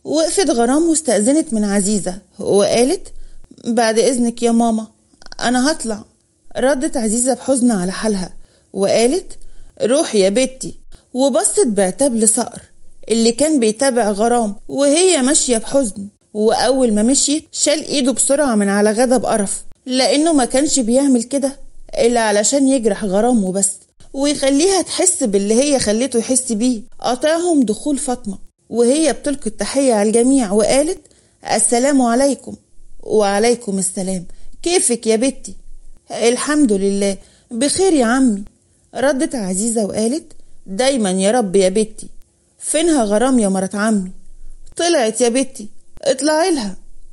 وقفت غرام واستأذنت من عزيزة وقالت بعد إذنك يا ماما أنا هطلع ردت عزيزة بحزن على حالها وقالت روحي يا بنتي وبصت بعتاب لصقر اللي كان بيتابع غرام وهي ماشية بحزن وأول ما مشيت شال إيده بسرعة من على غدا بقرف لأنه ما كانش بيعمل كده إلا علشان يجرح غرام وبس ويخليها تحس باللي هي خليته يحس بيه قطعهم دخول فاطمة وهي بتلقي التحية على الجميع وقالت السلام عليكم وعليكم السلام كيفك يا بنتي الحمد لله بخير يا عمي ردت عزيزة وقالت دايما يا رب يا بنتي فينها غرام يا مرات عمي طلعت يا بنتي اطلعي لها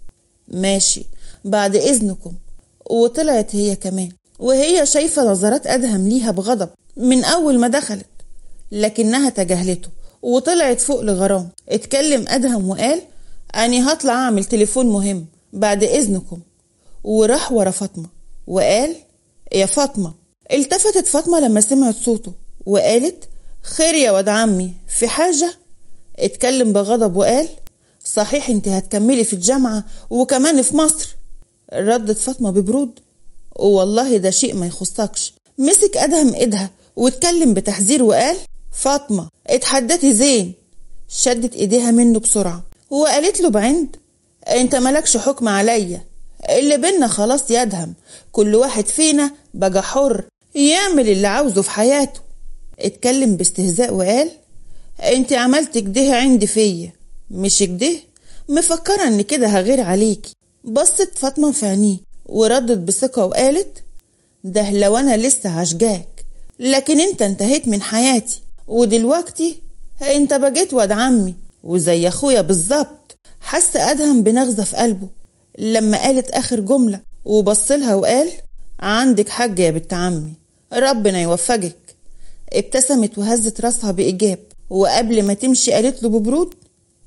ماشي بعد إذنكم وطلعت هي كمان وهي شايفة نظرات أدهم ليها بغضب من أول ما دخلت لكنها تجاهلته وطلعت فوق لغرام اتكلم أدهم وقال أني هطلع أعمل تليفون مهم بعد إذنكم وراح ورا فاطمة وقال يا فاطمة التفتت فاطمة لما سمعت صوته وقالت خير يا واد عمي في حاجة اتكلم بغضب وقال صحيح انت هتكملي في الجامعة وكمان في مصر ردت فاطمة ببرود والله ده شيء ما يخصكش مسك أدهم إيدها واتكلم بتحذير وقال فاطمة اتحدتي زين شدت ايديها منه بسرعة وقالت له بعند انت ملكش حكم عليا اللي بينا خلاص يدهم كل واحد فينا بقى حر يعمل اللي عاوزه في حياته اتكلم باستهزاء وقال انت عملت كده عندي فيا مش كده مفكرة ان كده هغير عليكي بصت فاطمة في عينيه وردت بثقة وقالت ده لو انا لسه هشجاك لكن انت انتهيت من حياتي ودلوقتي انت بقيت واد عمي وزي اخويا بالظبط حس ادهم بنغزة في قلبه لما قالت اخر جملة وبصلها وقال عندك حاجة يا بنت عمي ربنا يوفقك ابتسمت وهزت راسها بإيجاب وقبل ما تمشي قالت له ببرود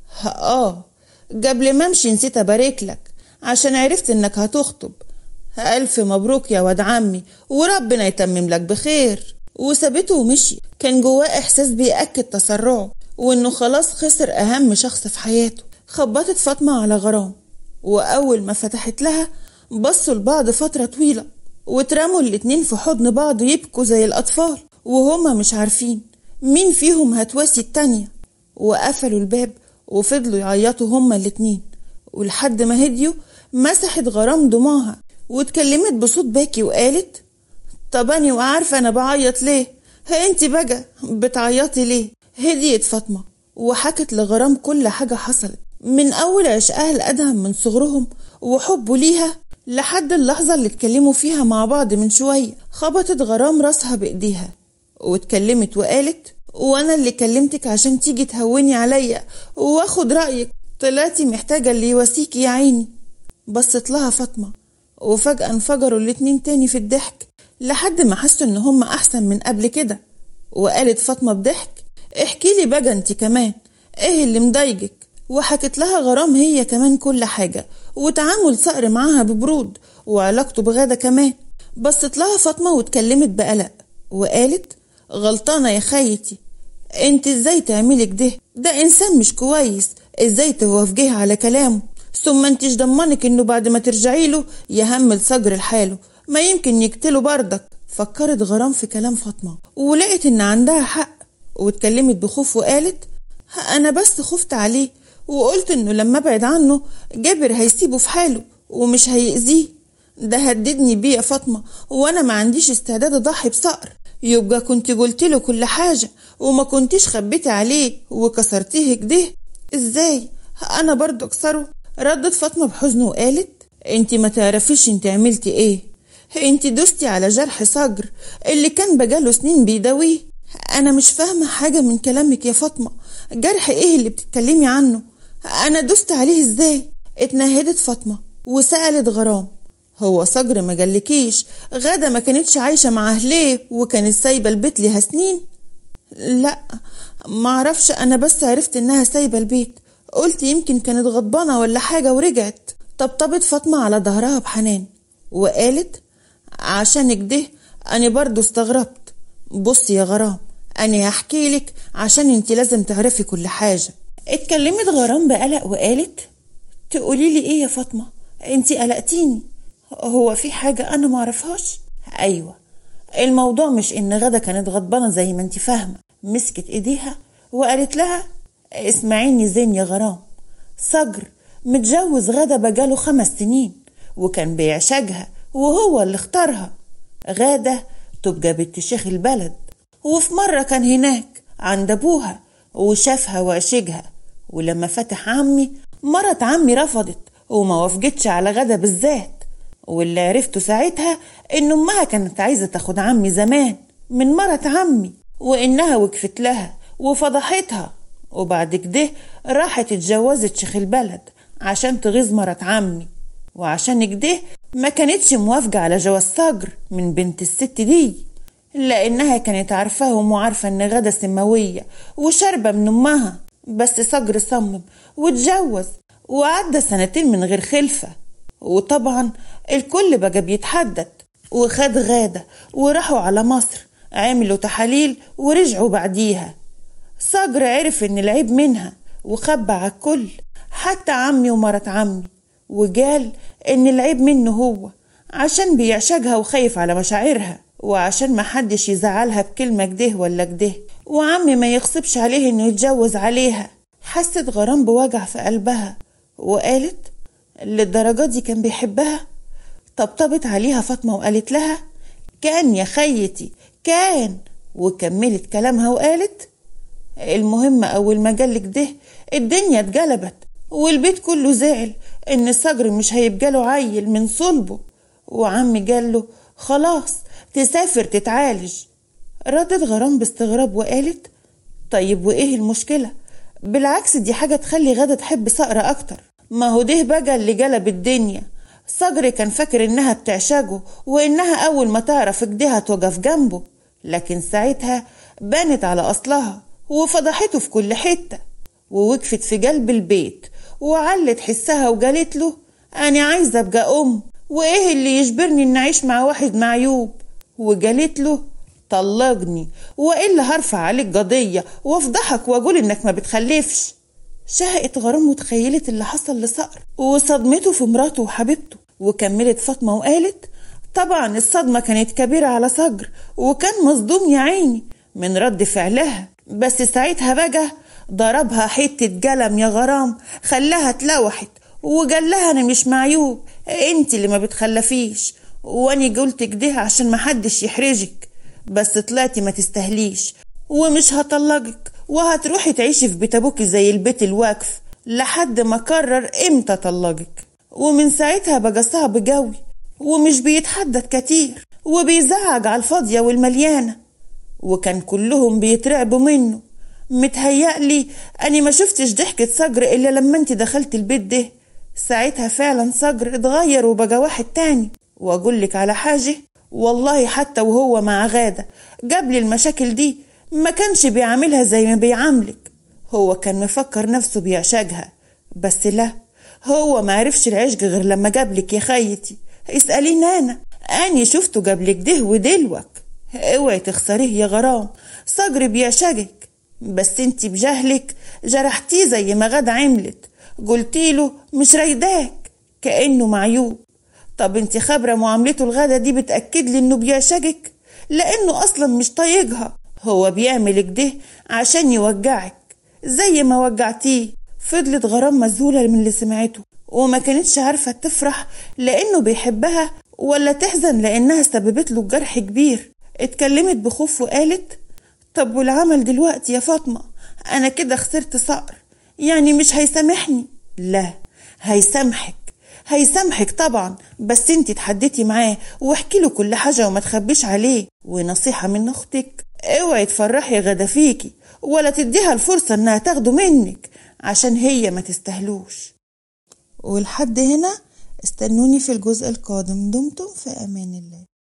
اه قبل ما امشي نسيت ابارك لك عشان عرفت انك هتخطب ألف مبروك يا واد عمي وربنا يتمم لك بخير وسابته ومشي كان جواه إحساس بيأكد تسرعه وإنه خلاص خسر أهم شخص في حياته خبطت فاطمة على غرام وأول ما فتحت لها بصوا لبعض فترة طويلة واترموا الاتنين في حضن بعض يبكوا زي الأطفال وهما مش عارفين مين فيهم هتواسي التانية وقفلوا الباب وفضلوا يعيطوا هما الاتنين ولحد ما هديوا مسحت غرام دموعها واتكلمت بصوت باكي وقالت طب أنا وعارفة أنا بعيط ليه ها انت بقى بتعيطي ليه هديت فاطمة وحكت لغرام كل حاجة حصلت من أول عشقها لأدهم من صغرهم وحبه ليها لحد اللحظة اللي اتكلموا فيها مع بعض من شوية خبطت غرام راسها بإيديها واتكلمت وقالت وأنا اللي كلمتك عشان تيجي تهوني عليا واخد رأيك طلعتي محتاجة اللي يواسيكي يا عيني بصت لها فاطمة وفجأة انفجروا الاتنين تاني في الضحك لحد ما حسوا ان هما احسن من قبل كده وقالت فاطمة بضحك احكي لي بقى انت كمان ايه اللي مضايقك وحكت لها غرام هي كمان كل حاجة وتعامل صقر معاها ببرود وعلاقته بغادة كمان بصت لها فاطمة واتكلمت بقلق وقالت غلطانة يا خيتي انت ازاي تعملي كده ده انسان مش كويس ازاي توافقيه على كلامه ثم انتش ضمنك انه بعد ما ترجعي له يهمل صجر لحاله ما يمكن يقتله بردك فكرت غرام في كلام فاطمة ولقت ان عندها حق واتكلمت بخوف وقالت انا بس خفت عليه وقلت انه لما ابعد عنه جابر هيسيبه في حاله ومش هيأذيه ده هددني بيه يا فاطمة وانا ما عنديش استعداد اضحي بصقر يبقى كنت قلت له كل حاجة وما كنتيش خبيتي عليه وكسرتيه كده ازاي انا برضو اكسره ردت فاطمة بحزن وقالت انت ما تعرفيش انت عملتي ايه انت دوستي على جرح صجر اللي كان بقاله سنين بيداويه انا مش فاهمة حاجة من كلامك يا فاطمة جرح ايه اللي بتتكلمي عنه انا دوست عليه ازاي اتنهدت فاطمة وسألت غرام هو صجر ما جالكيش غادة ما كانتش عايشة مع أهليه وكانت سايبة البيت ليها سنين لا معرفش أنا بس عرفت إنها سايبة البيت قلت يمكن كانت غضبانة ولا حاجة ورجعت طبطبت فاطمة على ظهرها بحنان وقالت عشان كده أنا برضو استغربت بصي يا غرام أنا هحكي لك عشان انت لازم تعرفي كل حاجة اتكلمت غرام بقلق وقالت تقولي لي ايه يا فاطمة انتي قلقتيني هو في حاجة انا معرفهاش ايوه الموضوع مش ان غدا كانت غضبانة زي ما انتي فاهمة مسكت ايديها وقالت لها اسمعيني زين يا غرام صجر متجوز غدا بقاله خمس سنين وكان بيعشقها وهو اللي اختارها غادة تبقى بنت شيخ البلد وفي مرة كان هناك عند أبوها وشافها وعشقها ولما فتح عمي مرت عمي رفضت وما وافقتش على غدا بالذات واللي عرفته ساعتها إن أمها كانت عايزة تاخد عمي زمان من مرت عمي وإنها وقفت لها وفضحتها وبعد كده راحت اتجوزت شيخ البلد عشان تغيظ مرت عمي وعشان كده ما كانتش موافقة على جواز صجر من بنت الست دي لأنها كانت عارفاهم وعارفة إن غدا سماوية وشاربة من أمها بس صجر صمم واتجوز وعدى سنتين من غير خلفة وطبعا الكل بقى بيتحدد وخد غادة وراحوا على مصر عملوا تحاليل ورجعوا بعديها صجر عرف إن العيب منها وخبى على الكل حتى عمي ومرت عمي وقال إن العيب منه هو عشان بيعشقها وخايف على مشاعرها وعشان ما حدش يزعلها بكلمة كده ولا كده وعمي ما يغصبش عليه إنه يتجوز عليها حست غرام بوجع في قلبها وقالت للدرجة دي كان بيحبها طبطبت عليها فاطمة وقالت لها كان يا خيتي كان وكملت كلامها وقالت المهم أول ما جالك ده الدنيا اتجلبت والبيت كله زعل إن الصجر مش هيبقى له عيل من صلبه وعمي قال له خلاص تسافر تتعالج ردت غرام باستغراب وقالت طيب وإيه المشكلة بالعكس دي حاجة تخلي غادة تحب صقر أكتر ما هو ده بقى اللي جلب الدنيا صقر كان فاكر إنها بتعشقه وإنها أول ما تعرف كده هتوقف جنبه لكن ساعتها بانت على أصلها وفضحته في كل حتة ووقفت في قلب البيت وعلت حسها وقالت له أنا عايزة أبقى أم وإيه اللي يجبرني إن أعيش مع واحد معيوب وقالت له طلقني وإلا هرفع عليك قضية وافضحك وأقول إنك ما بتخلفش شهقت غرام وتخيلت اللي حصل لصقر وصدمته في مراته وحبيبته وكملت فاطمة وقالت طبعا الصدمة كانت كبيرة على صقر وكان مصدوم يا عيني من رد فعلها بس ساعتها بقى ضربها حتة قلم يا غرام خلاها اتلوحت وقال لها انا مش معيوب انت اللي ما بتخلفيش واني قلت كده عشان محدش يحرجك بس طلعتي ما تستهليش ومش هطلقك وهتروحي تعيشي في بيت ابوكي زي البيت الواقف لحد ما قرر امتى طلقك ومن ساعتها بقى صعب جوي ومش بيتحدد كتير وبيزعج على الفاضية والمليانة وكان كلهم بيترعبوا منه متهيألي أني ما شفتش ضحكة صجر إلا لما أنت دخلت البيت ده ساعتها فعلا صجر اتغير وبقى واحد تاني وأقولك على حاجة والله حتى وهو مع غادة قبل المشاكل دي ما كانش بيعاملها زي ما بيعاملك هو كان مفكر نفسه بيعشقها بس لا هو ما عرفش العشق غير لما جابلك يا خيتي اسأليني أنا أني شفته جابلك ده ودلوك اوعي تخسريه يا غرام صجر بيعشقك بس انت بجهلك جرحتيه زي ما غدا عملت قلتيله مش رايداك كأنه معيوب طب انت خبرة معاملته الغدا دي بتأكد لي انه بيعشقك لانه اصلا مش طايقها هو بيعمل كده عشان يوجعك زي ما وجعتيه فضلت غرام مذهولة من اللي سمعته وما كانتش عارفة تفرح لأنه بيحبها ولا تحزن لأنها سببت له جرح كبير اتكلمت بخوف وقالت طب والعمل دلوقتي يا فاطمة أنا كده خسرت صقر يعني مش هيسامحني لا هيسامحك هيسامحك طبعا بس انت اتحديتي معاه واحكي له كل حاجة وما تخبيش عليه ونصيحة من اختك اوعي تفرحي غدا فيكي ولا تديها الفرصة انها تاخده منك عشان هي ما تستهلوش ولحد هنا استنوني في الجزء القادم دمتم في امان الله